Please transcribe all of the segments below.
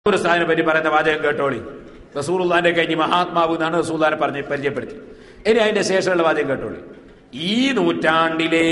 ഒരു സ്ഥാനം പറ്റി പറയുന്ന വാചകം കേട്ടോളി റസൂറുല്ലാന്റെ കഴിഞ്ഞ് മഹാത്മാവ് എന്നാണ് റസൂല്ലാനെ പറഞ്ഞ് പരിചയപ്പെടുത്തി ഇനി അതിന്റെ ശേഷമുള്ള വാചകം കേട്ടോളി ഈ നൂറ്റാണ്ടിലെ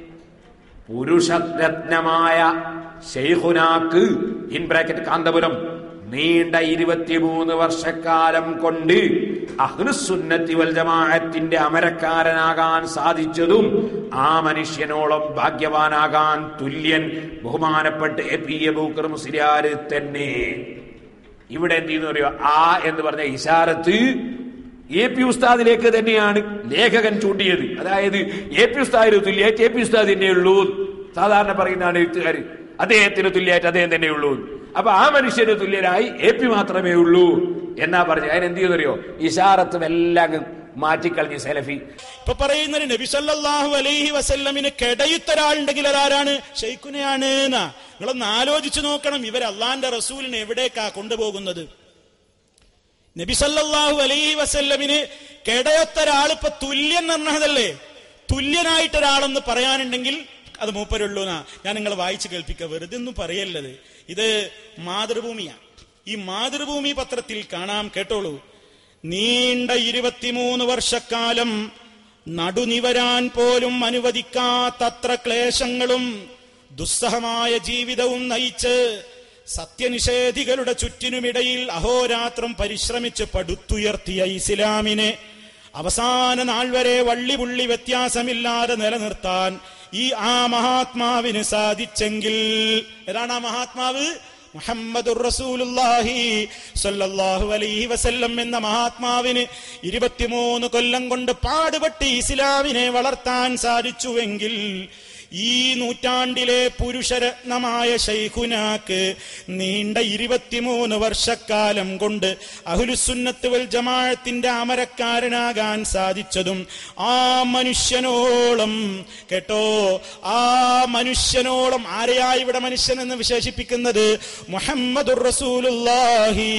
പുരുഷരത്നമായ ഷെയ്ഖുനാക്ക് ഇൻ ബ്രാക്കറ്റ് കാന്തപുരം നീണ്ട ഇരുപത്തിമൂന്ന് വർഷക്കാലം കൊണ്ട് അഹ്ലുസുന്നത്തി വൽ ജമാഅത്തിന്റെ അമരക്കാരനാകാൻ സാധിച്ചതും ആ മനുഷ്യനോളം ഭാഗ്യവാനാകാൻ തുല്യൻ ബഹുമാനപ്പെട്ട് എ പി എബൂക്കർ മുസ്ലിയാര് തന്നെ ഇവിടെ എന്ത് ചെയ്യുന്നു അറിയോ ആ എന്ന് പറഞ്ഞ ഇഷാരത്ത് എ പി ഉസ്താദിലേക്ക് തന്നെയാണ് ലേഖകൻ ചൂണ്ടിയത് അതായത് എ പി ഉസ്താദിന് തുല്യമായിട്ട് എ പി ഉസ്താദ് തന്നെയുള്ളൂ സാധാരണ പറയുന്നതാണ് എഴുത്തുകാർ അദ്ദേഹത്തിന് തുല്യമായിട്ട് അദ്ദേഹം തന്നെയുള്ളൂ അപ്പൊ ആ മനുഷ്യന് തുല്യനായി എ പി മാത്രമേ ഉള്ളൂ എന്നാ പറഞ്ഞു അതിന് എന്ത് ചെയ്യുന്നറിയോ ഇഷാറത്തും എല്ലാം അങ്ങ് മാറ്റിക്കളഞ്ഞ് സെലഫി ഇപ്പൊ പറയുന്നത് നബി സല്ലല്ലാഹു അലൈഹി വസല്ലമിന് കെടയുത്തൊരാളുണ്ടെങ്കിൽ അതാരാണ് ഷെയ്ഖുനെയാണ് എന്നാ നിങ്ങളൊന്ന് ആലോചിച്ചു നോക്കണം ഇവർ അള്ളാന്റെ റസൂലിനെ എവിടേക്കാ കൊണ്ടുപോകുന്നത് നബി സല്ലല്ലാഹു അലൈഹി വസല്ലമിന് കെടയൊത്തൊരാൾ ഇപ്പൊ തുല്യൻ എന്ന് പറഞ്ഞതല്ലേ തുല്യനായിട്ട് ഒരാളെന്ന് പറയാനുണ്ടെങ്കിൽ അത് മൂപ്പരുള്ളൂ എന്നാ ഞാൻ നിങ്ങൾ വായിച്ചു കേൾപ്പിക്കുക വെറുതെ ഒന്നും പറയല്ലത് ഇത് മാതൃഭൂമിയാണ് ഈ മാതൃഭൂമി പത്രത്തിൽ കാണാം കേട്ടോളൂ നീണ്ട ഇരുപത്തിമൂന്ന് വർഷക്കാലം നടുനിവരാൻ പോലും അനുവദിക്കാത്തത്ര ക്ലേശങ്ങളും ദുസ്സഹമായ ജീവിതവും നയിച്ച് സത്യനിഷേധികളുടെ ചുറ്റിനുമിടയിൽ അഹോരാത്രം പരിശ്രമിച്ച് പടുത്തുയർത്തിയ ഇസ്ലാമിനെ അവസാന നാൾ വരെ വള്ളിപുള്ളി വ്യത്യാസമില്ലാതെ നിലനിർത്താൻ ഈ ആ മഹാത്മാവിന് സാധിച്ചെങ്കിൽ ഏതാണ് ആ മഹാത്മാവ് മുഹമ്മദുർ റസൂലുള്ളാഹി സ്വല്ലല്ലാഹു അലൈഹി വസല്ലം എന്ന മഹാത്മാവിന് ഇരുപത്തിമൂന്ന് കൊല്ലം കൊണ്ട് പാടുപെട്ട് ഇസ്ലാമിനെ വളർത്താൻ സാധിച്ചുവെങ്കിൽ ഈ നൂറ്റാണ്ടിലെ പുരുഷരത്നമായ ഷൈഖുനാക്ക് നീണ്ട ഇരുപത്തിമൂന്ന് വർഷക്കാലം കൊണ്ട് അഹുലുസുന്നത്ത് വൽ ജമാഅത്തിന്റെ അമരക്കാരനാകാൻ സാധിച്ചതും ആ മനുഷ്യനോളം കേട്ടോ ആ മനുഷ്യനോളം ആരെയാ ഇവിടെ മനുഷ്യൻ എന്ന് വിശേഷിപ്പിക്കുന്നത് മുഹമ്മദുർ റസൂലുള്ളാഹി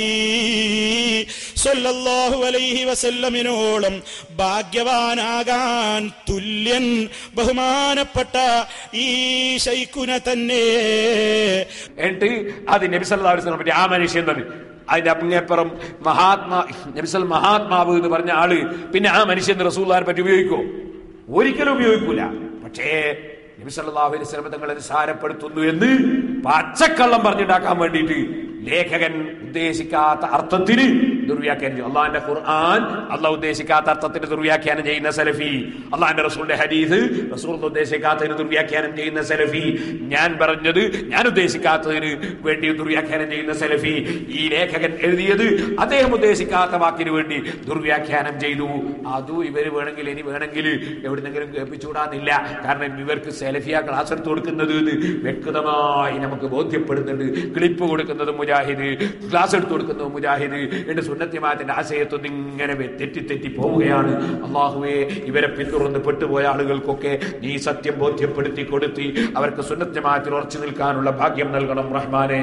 സ്വല്ലല്ലാഹു അലൈഹി വസല്ലമിനോളം ഭാഗ്യവാനാകാൻ തുല്യൻ ബഹുമാനപ്പെട്ട ഈ ശൈഖുന തന്നെ എന്നിട്ട് അത് നബിസല്ലാ പറ്റി ആ മനുഷ്യൻ തന്നെ അതിന്റെ അങ്ങേപ്പുറം മഹാത്മാ നബിസൽ മഹാത്മാവ് എന്ന് പറഞ്ഞ ആള് പിന്നെ ആ മനുഷ്യൻ റസൂല്ലാനെ പറ്റി ഉപയോഗിക്കോ ഒരിക്കലും ഉപയോഗിക്കൂല പക്ഷേ നബിസല്ലാഹു അലൈഹി സ്വലം തങ്ങളെ നിസാരപ്പെടുത്തുന്നു എന്ന് പച്ചക്കള്ളം പറഞ്ഞുണ്ടാക്കാൻ വേണ്ടിയിട്ട് ലേഖകൻ ഉദ്ദേശിക്കാത്ത അർത്ഥത്തിന് ദുർവ്യാഖ്യാനം ചെയ്യും അള്ളാഹിന്റെ ഖുർആൻ അള്ളാഹ് ഉദ്ദേശിക്കാത്ത അർത്ഥത്തിന് ദുർവ്യാഖ്യാനം ചെയ്യുന്ന സലഫി അള്ളാഹിന്റെ റസൂലിന്റെ ഹദീസ് റസൂൽ ഉദ്ദേശിക്കാത്തതിന് ദുർവ്യാഖ്യാനം ചെയ്യുന്ന സലഫി ഞാൻ പറഞ്ഞത് ഞാൻ ഉദ്ദേശിക്കാത്തതിന് വേണ്ടി ദുർവ്യാഖ്യാനം ചെയ്യുന്ന സലഫി ഈ ലേഖകൻ എഴുതിയത് അദ്ദേഹം ഉദ്ദേശിക്കാത്ത വാക്കിന് വേണ്ടി ദുർവ്യാഖ്യാനം ചെയ്തു അതും ഇവര് വേണമെങ്കിൽ ഇനി വേണമെങ്കിൽ എവിടുന്നെങ്കിലും കേൾപ്പിച്ചുകൂടാന്നില്ല കാരണം ഇവർക്ക് സെലഫിയ ക്ലാസ് എടുത്ത് കൊടുക്കുന്നത് എന്ന് വ്യക്തമായി നമുക്ക് ബോധ്യപ്പെടുന്നുണ്ട് ക്ലിപ്പ് കൊടുക്കുന്നത് മുജാഹിദ് ക്ലാസ് എടുത്ത് കൊടുക്കുന്നത് മുജാഹിദ് എന്റെ സുന്നത്യമാത്തിന്റെ ആശയത്തൊന്നും ഇങ്ങനെ തെറ്റി തെറ്റി പോവുകയാണ് അള്ളാഹുവെ ഇവരെ പിന്തുടർന്ന് പെട്ടുപോയ ആളുകൾക്കൊക്കെ നീ സത്യം ബോധ്യപ്പെടുത്തി കൊടുത്തി അവർക്ക് സുന്നത്യമാത്തിൽ ഉറച്ചു നിൽക്കാനുള്ള ഭാഗ്യം നൽകണം റഹ്മാനെ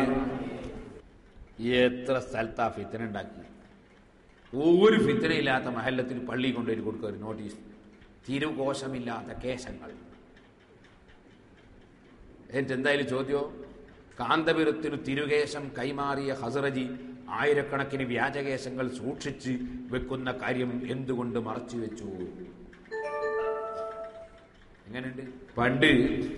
എത്ര സ്ഥലത്താ ഫിത്തന ഉണ്ടാക്കി ഒരു ഫിത്തനയില്ലാത്ത മഹല്ലത്തിൽ പള്ളി കൊണ്ടുപോയി കൊടുക്കുക ഒരു നോട്ടീസ് തിരുകോശമില്ലാത്ത കേശങ്ങൾ എന്നിട്ട് എന്തായാലും ചോദ്യോ കാന്തപുരത്തിനു തിരുകേശം കൈമാറിയ ഹസറജി ആയിരക്കണക്കിന് വ്യാജകേശങ്ങൾ സൂക്ഷിച്ച് വെക്കുന്ന കാര്യം എന്തുകൊണ്ട് മറച്ചു വെച്ചു എങ്ങനെയുണ്ട് പണ്ട്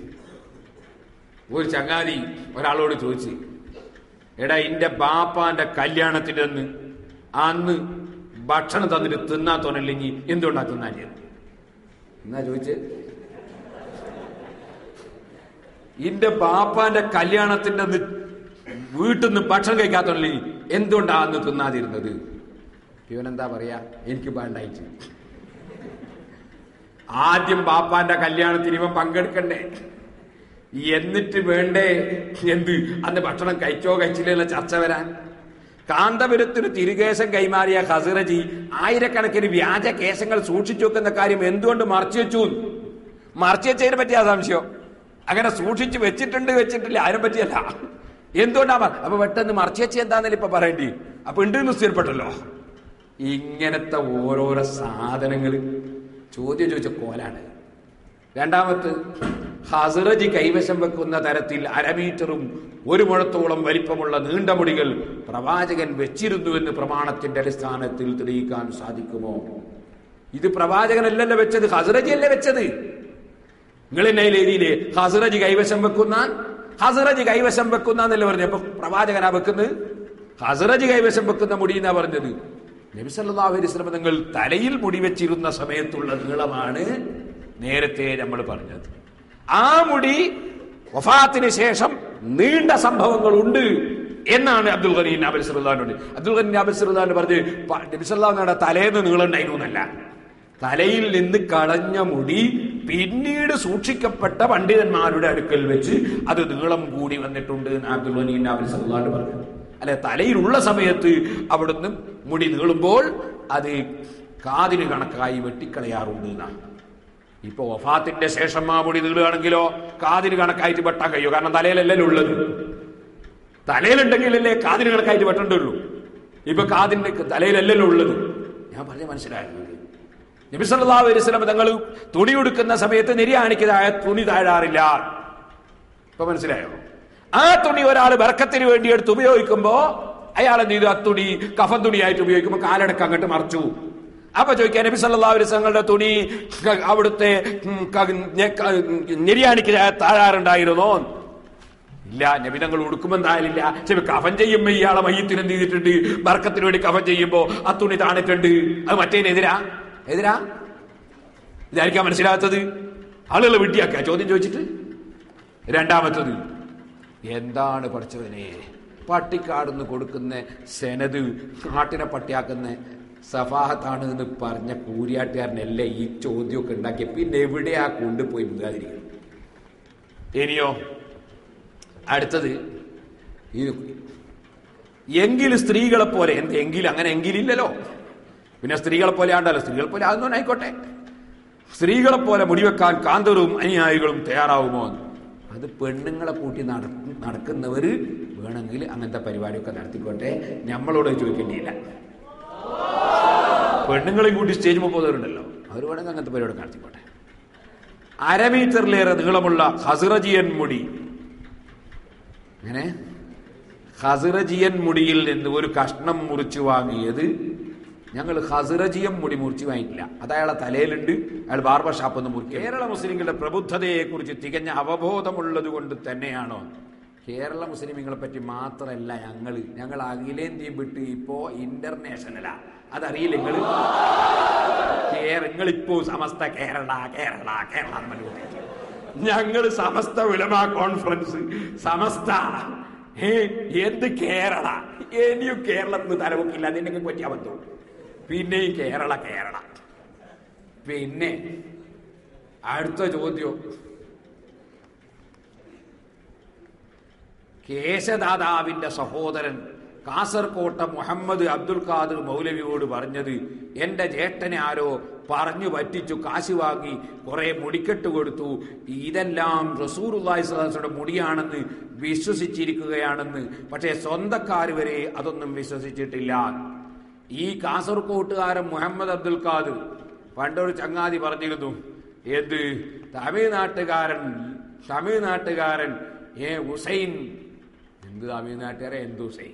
ഒരു ചങ്ങാതി ഒരാളോട് ചോദിച്ചു എടാ ഇന്റെ ബാപ്പാന്റെ കല്യാണത്തിന്റെ അന്ന് അന്ന് ഭക്ഷണം തന്നിട്ട് തിന്നാൻ തോന്നില്ലെങ്കിൽ എന്തുകൊണ്ടാ തിന്നാൻ എന്നാ ചോദിച്ചേ ഇന്റെ ബാപ്പാന്റെ കല്യാണത്തിന്റെ അന്ന് വീട്ടിൽ നിന്ന് ഭക്ഷണം കഴിക്കാത്തോണ്ടല്ലേ എന്തുകൊണ്ടാ അന്ന് തിന്നാതിരുന്നത് ഇവനെന്താ പറയാ എനിക്ക് വേണ്ടായിട്ട് ആദ്യം ബാപ്പാന്റെ കല്യാണത്തിന് ഇവൻ പങ്കെടുക്കണ്ടേ എന്നിട്ട് വേണ്ടേ എന്ത് അന്ന് ഭക്ഷണം കഴിച്ചോ കഴിച്ചില്ല ചർച്ച വരാൻ കാന്തപുരത്തിന് തിരുകേശം കൈമാറിയ ഹസിറജി ആയിരക്കണക്കിന് വ്യാജ കേശങ്ങൾ സൂക്ഷിച്ചു വെക്കുന്ന കാര്യം എന്തുകൊണ്ട് മറച്ചു വെച്ചു മറച്ചു വെച്ചതിനെ പറ്റിയാ സംശയം അങ്ങനെ സൂക്ഷിച്ചു വെച്ചിട്ടുണ്ട് വെച്ചിട്ടില്ല അതിനെ പറ്റിയല്ല എന്തുകൊണ്ടാ മ- അപ്പൊ പെട്ടെന്ന് മറച്ചു വെച്ച് എന്താന്നല്ല ഇപ്പൊ പറയേണ്ടി അപ്പൊ ഉണ്ട് എന്ന് സ്ഥിരപ്പെട്ടല്ലോ ഇങ്ങനത്തെ ഓരോരോ സാധനങ്ങൾ ചോദ്യം ചോദിച്ച കോലാണ് രണ്ടാമത് ഹസറജ് കൈവശം വെക്കുന്ന തരത്തിൽ അരമീറ്ററും ഒരു മുഴത്തോളം വലിപ്പമുള്ള നീണ്ട മുടികൾ പ്രവാചകൻ വെച്ചിരുന്നുവെന്ന് പ്രമാണത്തിന്റെ അടിസ്ഥാനത്തിൽ തെളിയിക്കാൻ സാധിക്കുമോ ഇത് പ്രവാചകനല്ലല്ലോ വെച്ചത് ഹസറജി അല്ലേ വെച്ചത് നിങ്ങൾ എന്നെ എഴുതിയില്ലേ ഹസറജ് കൈവശം വെക്കുന്ന ഹസറജ് കൈവശം വെക്കുന്ന എന്നല്ലേ പറഞ്ഞു അപ്പൊ പ്രവാചകനാ വെക്കുന്നത് ഹസറജ് കൈവശം വെക്കുന്ന മുടി എന്നാ പറഞ്ഞത് നബി സല്ലല്ലാഹു അലൈഹി വസല്ലം നിങ്ങൾ തലയിൽ മുടി വെച്ചിരുന്ന സമയത്തുള്ള നീളമാണ് നേരത്തെ നമ്മൾ പറഞ്ഞത് ആ മുടി വഫാത്തിന് ശേഷം നീണ്ട സംഭവങ്ങൾ ഉണ്ട് എന്നാണ് അബ്ദുൽ ഖനി നബി സല്ലല്ലാഹു അബ്ദുൽ ഖനി നബി സല്ലല്ലാഹു പറഞ്ഞ് പ- നബി സല്ലല്ലാഹു തലേന്ന് നീളുണ്ടായിരുന്നു എന്നല്ല തലയിൽ നിന്ന് കളഞ്ഞ മുടി പിന്നീട് സൂക്ഷിക്കപ്പെട്ട പണ്ഡിതന്മാരുടെ അടുക്കൽ വെച്ച് അത് നീളം കൂടി വന്നിട്ടുണ്ട് എന്ന് അബ്ദുൽ ഖനി നബി സല്ലല്ലാഹു പറഞ്ഞു അല്ലെ തലയിലുള്ള സമയത്ത് അവിടുന്ന് മുടി നീളുമ്പോൾ അത് കാതിന് കണക്കായി വെട്ടിക്കളയാറുണ്ട് എന്നാണ് ഇപ്പൊ വഫാത്തിന്റെ ശേഷം ആ മുടി നീളുകയാണെങ്കിലോ കാതിന് കണക്കായിട്ട് വെട്ടാൻ കഴിയോ കാരണം തലയിലല്ലല്ലോ ഉള്ളത് തലയിലുണ്ടെങ്കിലല്ലേ കാതിന് കണക്കായിട്ട് വെട്ടേണ്ടുള്ളൂ ഇപ്പൊ കാതിന്റെ തലയിലല്ലല്ലോ ഉള്ളത് ഞാൻ പറഞ്ഞ മനസ്സിലായത് നബി സല്ലല്ലാഹു അലൈഹി വസല്ലം തങ്ങൾ തുണി ഉടുക്കുന്ന സമയത്ത് നിര്യാണിക്കതായ തുണി താഴാറില്ല ഇപ്പൊ മനസ്സിലായോ ആ തുണി ഒരാൾ ബർക്കത്തിന് വേണ്ടി എടുത്ത് ഉപയോഗിക്കുമ്പോ അയാൾ എന്ത് ചെയ്തു ആ തുണി കഫൻ തുണിയായിട്ട് ഉപയോഗിക്കുമ്പോ കാലടക്കം അങ്ങോട്ട് മറച്ചു അപ്പൊ ചോദിക്കാൻ നബി സല്ലല്ലാഹു അലൈഹി വസല്ലങ്ങളുടെ തുണി ക- അവിടുത്തെ ഉം, ക- ഞെ- ക- നിര്യാണിക്ക് താഴാറുണ്ടായിരുന്നോ ഇല്ല നബി തങ്ങൾ ഉടുക്കുമ്പോൾ എന്തായാലില്ല ചില കഫൻ ചെയ്യുമ്പോ ഇയാളെ മയ്യത്തിന് എന്ത് ചെയ്തിട്ടുണ്ട് ബർക്കത്തിന് വേണ്ടി കഫൻ ചെയ്യുമ്പോ ആ തുണി താണിട്ടുണ്ട് അത് മറ്റേനെതിരാ എതിരാ ഇതായിരിക്കാം മനസ്സിലാകാത്തത് ആളുകൾ വിട്ടിയാക്കുക ചോദ്യം ചോദിച്ചിട്ട് രണ്ടാമത്തത് എന്താണ് പഠിച്ചവനെ പട്ടിക്കാടുന്ന് കൊടുക്കുന്ന സെനത് നാട്ടിനെ പട്ടിയാക്കുന്ന സഫാഹത്താണ് എന്ന് പറഞ്ഞ കൂരിയാട്ടുകാരനല്ലേ ഈ ചോദ്യമൊക്കെ ഉണ്ടാക്കിയ പിന്നെ എവിടെയാ കൊണ്ടുപോയി മുങ്ങാതിരിക്കുന്നത് ഇനിയോ അടുത്തത് ഇത് എങ്കിൽ സ്ത്രീകളെ പോലെ എന്ത് എങ്കിൽ അങ്ങനെ എങ്കിലില്ലല്ലോ പിന്നെ സ്ത്രീകളെ പോലെ ആണ്ടല്ലോ സ്ത്രീകളെ പോലെ അതൊന്നും ആയിക്കോട്ടെ സ്ത്രീകളെ പോലെ മുടിവെക്കാൻ കാന്തരും അനുയായികളും തയ്യാറാവുമോ എന്ന്. അത് പെണ്ണുങ്ങളെ കൂട്ടി നട- നടക്കുന്നവര് വേണമെങ്കിൽ അങ്ങനത്തെ പരിപാടിയൊക്കെ നടത്തിക്കോട്ടെ നമ്മളോട് ചോദിക്കേണ്ടിയില്ല പെണ്ണുങ്ങളെയും കൂട്ടി സ്റ്റേജ് പോകുന്നവരുണ്ടല്ലോ അവർ വേണമെങ്കിൽ അങ്ങനത്തെ പരിപാടി നടത്തിക്കോട്ടെ അരമീറ്ററിലേറെ നീളമുള്ള ഹസിറജിയൻ മുടി അങ്ങനെ ഹസിറജിയൻ മുടിയിൽ നിന്ന് ഒരു കഷ്ണം മുറിച്ചു വാങ്ങിയത് ഞങ്ങൾ ഹസിറജിയം മുടി മുറിച്ചു വാങ്ങിയിട്ടില്ല അത് അയാളെ തലയിലുണ്ട് അയാൾ ബാർബർ ഷാപ്പ് ഒന്ന് മുറിക്കും കേരള മുസ്ലിങ്ങളുടെ പ്രബുദ്ധതയെ കുറിച്ച് തികഞ്ഞ അവബോധമുള്ളത് കൊണ്ട് തന്നെയാണോ കേരള മുസ്ലിമുകളെ പറ്റി മാത്രമല്ല ഞങ്ങൾ ഞങ്ങൾ അഖിലേന്ത്യയും വിട്ട് ഇപ്പോ ഇന്റർനാഷണലാ അതറിയില്ല നിങ്ങൾ നിങ്ങളിപ്പോ സമസ്ത കേരള കേരള കേരള എന്ന് പറഞ്ഞുകൊണ്ടിരിക്കും. ഞങ്ങള് സമസ്ത വിളമാ കോൺഫറൻസ് സമസ്ത ഏ എന്ത് കേരള ഇനിയും കേരളത്തിന് തലവൊക്കില്ല നിനക്ക് പറ്റിയ അബദ്ധം പിന്നെയും കേരള കേരള പിന്നെ അടുത്ത ചോദ്യം കേശദാതാവിന്റെ സഹോദരൻ കാസർകോട്ട മുഹമ്മദ് അബ്ദുൽ ഖാദർ മൗലവിയോട് പറഞ്ഞത് എന്റെ ജേട്ടനെ ആരോ പറഞ്ഞു പറ്റിച്ചു കാശ് വാങ്ങി കുറെ മുടിക്കെട്ട് കൊടുത്തു ഇതെല്ലാം റസൂറുല്ലാഹിയുടെ മുടിയാണെന്ന് വിശ്വസിച്ചിരിക്കുകയാണെന്ന് പക്ഷേ സ്വന്തക്കാർ വരെ അതൊന്നും വിശ്വസിച്ചിട്ടില്ല ഈ കാസർകോട്ടുകാരൻ മുഹമ്മദ് അബ്ദുൽ ഖാദർ പണ്ടൊരു ചങ്ങാതി പറഞ്ഞിരുന്നു എന്ത് തമിഴ്നാട്ടുകാരൻ തമിഴ്നാട്ടുകാരൻ ഏ ഹുസൈൻ എന്ത് തമിഴ്നാട്ടുകാരൻ എന്ത് ഹുസൈൻ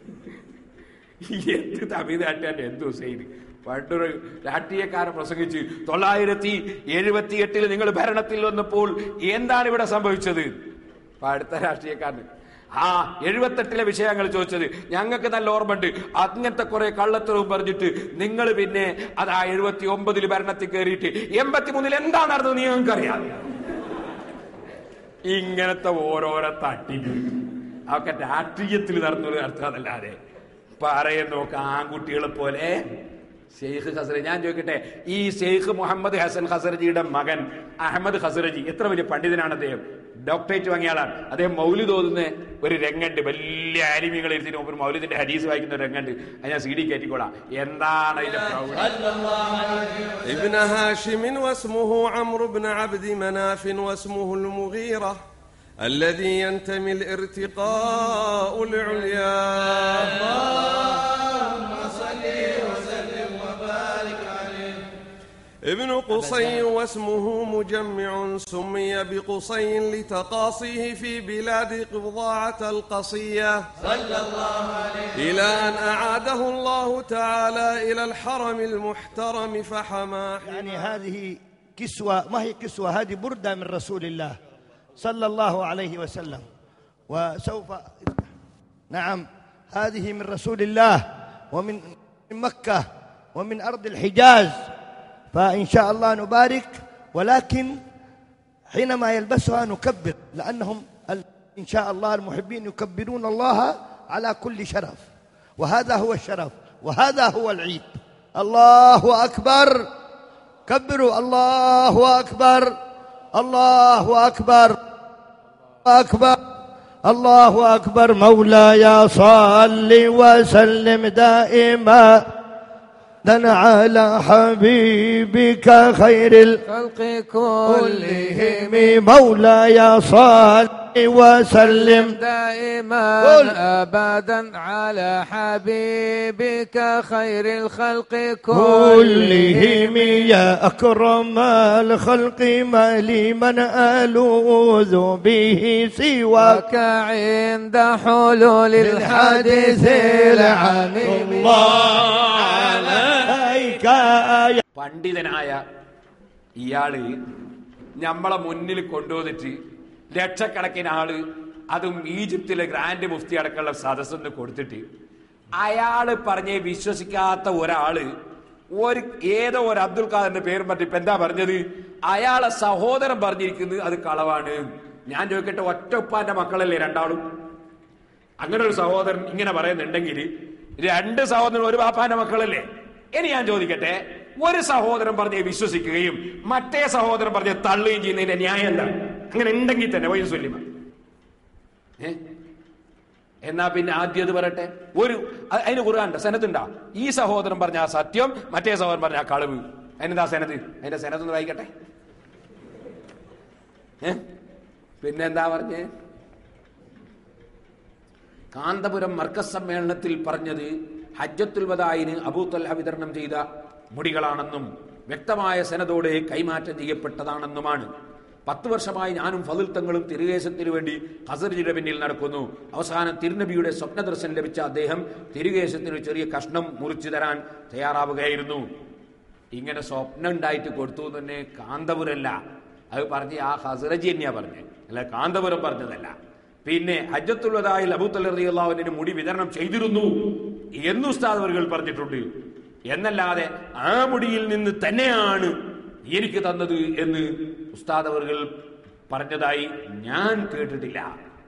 എന്ത് തമിഴ്നാട്ടുകാരൻ എന്ത് ഹുസൈൻ പണ്ടൊരു രാഷ്ട്രീയക്കാരൻ പ്രസംഗിച്ച് തൊള്ളായിരത്തി എഴുപത്തി എട്ടിൽ നിങ്ങൾ ഭരണത്തിൽ വന്നപ്പോൾ എന്താണ് ഇവിടെ സംഭവിച്ചത് അപ്പൊ അടുത്ത രാഷ്ട്രീയക്കാരൻ ആ എഴുപത്തെട്ടിലെ വിഷയങ്ങൾ ചോദിച്ചത് ഞങ്ങൾക്ക് നല്ല ഓർമ്മയുണ്ട് അങ്ങനത്തെ കുറെ കള്ളത്തരവും പറഞ്ഞിട്ട് നിങ്ങൾ പിന്നെ അത് ആ എഴുപത്തി ഒമ്പതിൽ ഭരണത്തിൽ കയറിയിട്ട് എൺപത്തി മൂന്നിൽ എന്താ നടന്നത് നിങ്ങൾക്കറിയാം ഇങ്ങനത്തെ ഓരോരോ തട്ടിപ്പ് അതൊക്കെ രാഷ്ട്രീയത്തിൽ നടന്നൊരു അർത്ഥമല്ലാതെ പറയുന്ന നോക്ക ആൺകുട്ടികളെ പോലെ ഷെയ്ഖ് ഹസറജി ഞാൻ ചോദിക്കട്ടെ ഈ ഷെയ്ഖ് മുഹമ്മദ് ഹസൻ ഹസറജിയുടെ മകൻ അഹമ്മദ് ഹസറജി എത്ര വലിയ പണ്ഡിതനാണ് അദ്ദേഹം ഡോക്ടറേറ്റ് വാങ്ങിയ ആളാണ് അദ്ദേഹം മൗലിദ് ഓതുന്ന ഒരു രംഗണ്ട് വലിയ ആലിമികൾ ഇരുത്തിന് ഒരു മൗലിദിന്റെ ഹദീസ് വായിക്കുന്ന ഒരു രംഗണ്ട് അത് ഞാൻ സി ഡി കയറ്റിക്കോളാം എന്താണ് അതിന്റെ പ്രൗഢി ابن هاشم واسمه عمرو بن عبد مناف واسمه المغيرة الذي ينتمي الارتقاء العليا ابن قصي واسمه مجمع سمي بقصي لتقاصيه في بلاد قضاعة القصية صلى الله عليه إلى أن أعاده الله تعالى إلى الحرم المحترم فحماه يعني هذه كسوة ما هي كسوة هذه بردة من رسول الله صلى الله عليه وسلم وسوف نعم هذه من رسول الله ومن من مكة ومن أرض الحجاز فإن شاء الله نبارك ولكن حينما يلبسها نكبر لأنهم ال- إن شاء الله المحبين يكبرون الله على كل شرف وهذا هو الشرف وهذا هو العيد الله أكبر كبروا الله أكبر الله أكبر أكبر الله أكبر مولاي صل وسلم دائما دن على حبيبك خير خلق كلهم الكلهم مولاي صل وسلم دائما قل. ابدا على حبيبك خير الخلق كلهم كلهم يا أكرم الخلق ما لي من ألوذ به سواك وك عند حلول الحديث العميم الله عليك يا പണ്ഡിതനായ ഇയാള് നമ്മളെ മുന്നിൽ കൊണ്ടുവന്നിട്ട് ലക്ഷക്കണക്കിന് ആള് അതും ഈജിപ്തിലെ ഗ്രാൻഡ് മുഫ്തി അടക്കമുള്ള സദസ്സൊന്ന് കൊടുത്തിട്ട് അയാള് പറഞ്ഞ് വിശ്വസിക്കാത്ത ഒരാള് ഒരു ഏതോ ഒരു അബ്ദുൽ ഖാദറിന്റെ പേരും പറഞ്ഞ് ഇപ്പൊ എന്താ പറഞ്ഞത് അയാളെ സഹോദരൻ പറഞ്ഞിരിക്കുന്നത് അത് കളവാണ് ഞാൻ ചോദിക്കട്ടെ ഒറ്റ ഉപ്പാന്റെ മക്കളല്ലേ രണ്ടാളും അങ്ങനെ ഒരു സഹോദരൻ ഇങ്ങനെ പറയുന്നുണ്ടെങ്കിൽ രണ്ട് സഹോദരൻ ഒരു ബാപ്പാന്റെ മക്കളല്ലേ ഇനി ഞാൻ ചോദിക്കട്ടെ ഒരു സഹോദരൻ പറഞ്ഞ് വിശ്വസിക്കുകയും മറ്റേ സഹോദരൻ പറഞ്ഞ് തള്ളുകയും ചെയ്യുന്നതിന്റെ ന്യായം എന്താ അങ്ങനെ ഉണ്ടെങ്കിൽ തന്നെ വൈ സ്വല്ലിമ ഏ എന്നാ പിന്നെ ആദ്യം അത് പറയട്ടെ ഒരു അ- അതിന് ഖുർആാനുണ്ട് സെനത്തുണ്ടാ ഈ സഹോദരൻ പറഞ്ഞ ആ സത്യം മറ്റേ സഹോദരൻ പറഞ്ഞ ആ കളവ് അതിനെന്താ സെനത് അതിന്റെ സെനത്ത് ഒന്ന് വായിക്കട്ടെ ഏ പിന്നെന്താ പറഞ്ഞേ കാന്തപുരം മർക്കസ് സമ്മേളനത്തിൽ പറഞ്ഞത് ഹജ്ജത്തുൽ വദായിന് അബൂത്തല്ല വിതരണം ചെയ്ത മുടികളാണെന്നും വ്യക്തമായ സനതോടെ കൈമാറ്റം ചെയ്യപ്പെട്ടതാണെന്നുമാണ് പത്ത് വർഷമായി ഞാനും ഫതിൽ തങ്ങളും തിരുകേശത്തിനു വേണ്ടി ഹസർജിയുടെ പിന്നിൽ നടക്കുന്നു അവസാനം തിരുനബിയുടെ സ്വപ്നദർശനം ലഭിച്ച അദ്ദേഹം തിരുകേശത്തിന് ചെറിയ കഷ്ണം മുറിച്ചു തരാൻ തയ്യാറാവുകയായിരുന്നു ഇങ്ങനെ സ്വപ്നം ഉണ്ടായിട്ട് കൊടുത്തു എന്ന് തന്നെ കാന്തപുരല്ല അത് പറഞ്ഞ് ആ ഹസറജി തന്നെയാ പറഞ്ഞത് അല്ല കാന്തപുരം പറഞ്ഞതല്ല പിന്നെ ഹജ്ജത്തുള്ളതായി അബൂത്തല്ലാവിന് മുടി വിതരണം ചെയ്തിരുന്നു എന്ന് ഉസ്താദ് അവர்கள் പറഞ്ഞിട്ടുണ്ട് എന്നല്ലാതെ ആ മുടിയിൽ നിന്ന് തന്നെയാണ് എനിക്ക് തന്നത് എന്ന് ഉസ്താദ് അവர்கள் പറഞ്ഞതായി ഞാൻ കേട്ടിട്ടില്ല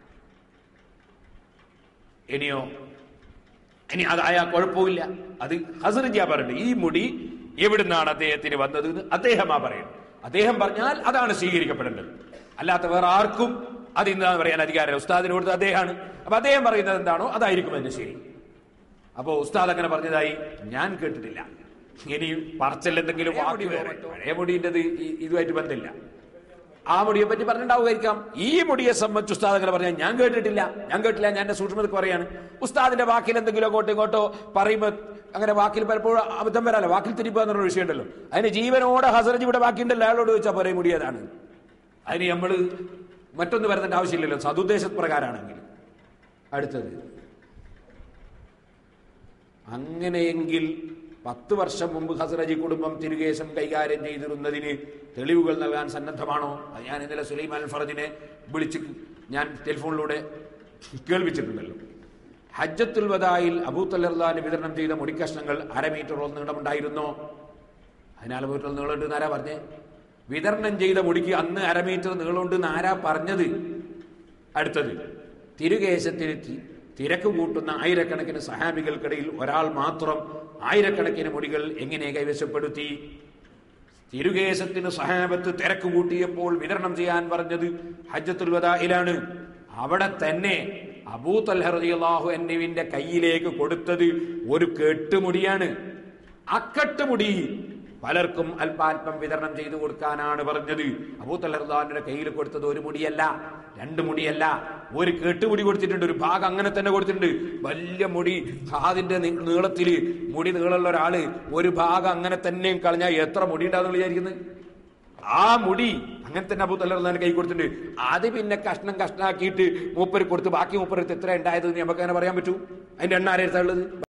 ഇനിയോ ഇനി അതായ കുഴപ്പമില്ല അത് ഹസറിജ പറയുന്നത് ഈ മുടി എവിടുന്നാണ് അദ്ദേഹത്തിന് വന്നത് എന്ന് അദ്ദേഹമാ പറയുന്നത് അദ്ദേഹം പറഞ്ഞാൽ അതാണ് സ്വീകരിക്കപ്പെടേണ്ടത് അല്ലാത്ത വേറെ ആർക്കും അത് എന്താ പറയാൻ അധികാരമില്ല ഉസ്താദിന് കൊടുത്ത അദ്ദേഹമാണ് അപ്പൊ അദ്ദേഹം പറയുന്നത് എന്താണോ അതായിരിക്കും അതിന്റെ ശരി അപ്പോ ഉസ്താദ് അങ്ങനെ പറഞ്ഞതായി ഞാൻ കേട്ടിട്ടില്ല ഇനി പറച്ചൽ എന്തെങ്കിലും വാക്ക് വേറെ. പഴയ മുടിൻ്റെത് ഇതുമായിട്ട് ബന്ധമില്ല ആ മുടിയെ പറ്റി പറഞ്ഞിട്ടുണ്ടാവുമായിരിക്കാം ഈ മുടിയെ സംബന്ധിച്ച് ഉസ്താദ് അങ്ങനെ പറഞ്ഞാൽ ഞാൻ കേട്ടിട്ടില്ല ഞാൻ കേട്ടില്ല ഞാൻ എന്റെ സൂക്ഷ്മതക്ക് പറയാണ് ഉസ്താദിന്റെ വാക്കിൽ എന്തെങ്കിലും അങ്ങോട്ടോ ഇങ്ങോട്ടോ പറയുമ്പോൾ അങ്ങനെ വാക്കിൽ പലപ്പോഴും അബദ്ധം വരാലോ വാക്കിൽ തിരിക്കുക എന്നൊരു വിഷയമുണ്ടല്ലോ അതിന് ജീവനോടെ ഹസറജ് ഇവിടെ ബാക്കിയുണ്ടല്ലോ അയാളോട് ചോദിച്ചാൽ പറയും മുടിയതാണ് അതിന് നമ്മൾ മറ്റൊന്ന് വരുന്നതിന്റെ ആവശ്യമില്ലല്ലോ സതുദ്ദേശ പ്രകാരമാണെങ്കിൽ അടുത്തത് അങ്ങനെയെങ്കിൽ പത്ത് വർഷം മുമ്പ് ഹസറജി കുടുംബം തിരുകേശം കൈകാര്യം ചെയ്തിരുന്നതിന് തെളിവുകൾ നൽകാൻ സന്നദ്ധമാണോ അത് ഞാൻ ഇന്നലെ സുലൈമാൻ ഫറജിനെ വിളിച്ച് ഞാൻ ടെലിഫോണിലൂടെ കേൾപ്പിച്ചിട്ടുണ്ടല്ലോ ഹജ്ജത്തുൽ വദായിൽ അബൂത്തല്ലാന് വിതരണം ചെയ്ത മുടിക്കഷ്ണങ്ങൾ അര മീറ്ററോളം നീളമുണ്ടായിരുന്നോ അതിനാല് മീറ്റർ നീളമുണ്ട് എന്നാരാ പറഞ്ഞേ വിതരണം ചെയ്ത മുടിക്ക് അന്ന് അര മീറ്റർ നീളമുണ്ട് എന്നാരാ പറഞ്ഞത് അടുത്തത് തിരുകേശത്തിന് തി- തിരക്ക് കൂട്ടുന്ന ആയിരക്കണക്കിന് സഹാബികൾക്കിടയിൽ ഒരാൾ മാത്രം ആയിരക്കണക്കിന് മുടികൾ എങ്ങനെ കൈവശപ്പെടുത്തി തിരുകേശത്തിന് സഹാബത്ത് തിരക്ക് കൂട്ടിയപ്പോൾ വിതരണം ചെയ്യാൻ പറഞ്ഞത് ഹജ്ജത്തുൽ വദായിലാണ് അവിടെ തന്നെ അബൂ തൽഹറിയാഹു എന്നിവിന്റെ കയ്യിലേക്ക് കൊടുത്തത് ഒരു കെട്ടുമുടിയാണ് അക്കട്ടുമുടി പലർക്കും അല്പാൽപ്പം വിതരണം ചെയ്തു കൊടുക്കാനാണ് പറഞ്ഞത് അബൂ തൽഹർദാന്റെ കയ്യിൽ കൊടുത്തത് ഒരു മുടിയല്ല രണ്ട് മുടിയല്ല ഒരു കെട്ടുമുടി കൊടുത്തിട്ടുണ്ട് ഒരു ഭാഗം അങ്ങനെ തന്നെ കൊടുത്തിട്ടുണ്ട് വലിയ മുടി അതിന്റെ നീളത്തില് മുടി നീളമുള്ള ഒരാള് ഒരു ഭാഗം അങ്ങനെ തന്നെയും കളഞ്ഞാൽ എത്ര മുടി ഉണ്ടാകുന്ന വിചാരിക്കുന്നത് ആ മുടി അങ്ങനെ തന്നെ അബൂ തലർ കൈ കൊടുത്തിട്ടുണ്ട് അത് പിന്നെ കഷ്ണം കഷ്ണാക്കിയിട്ട് മൂപ്പര് കൊടുത്ത് ബാക്കി മൂപ്പരത്ത് എത്ര ഉണ്ടായത് നമുക്ക് അങ്ങനെ പറയാൻ പറ്റൂ അതിന്റെ എണ്ണ ആരെടുത്താ ഉള്ളത്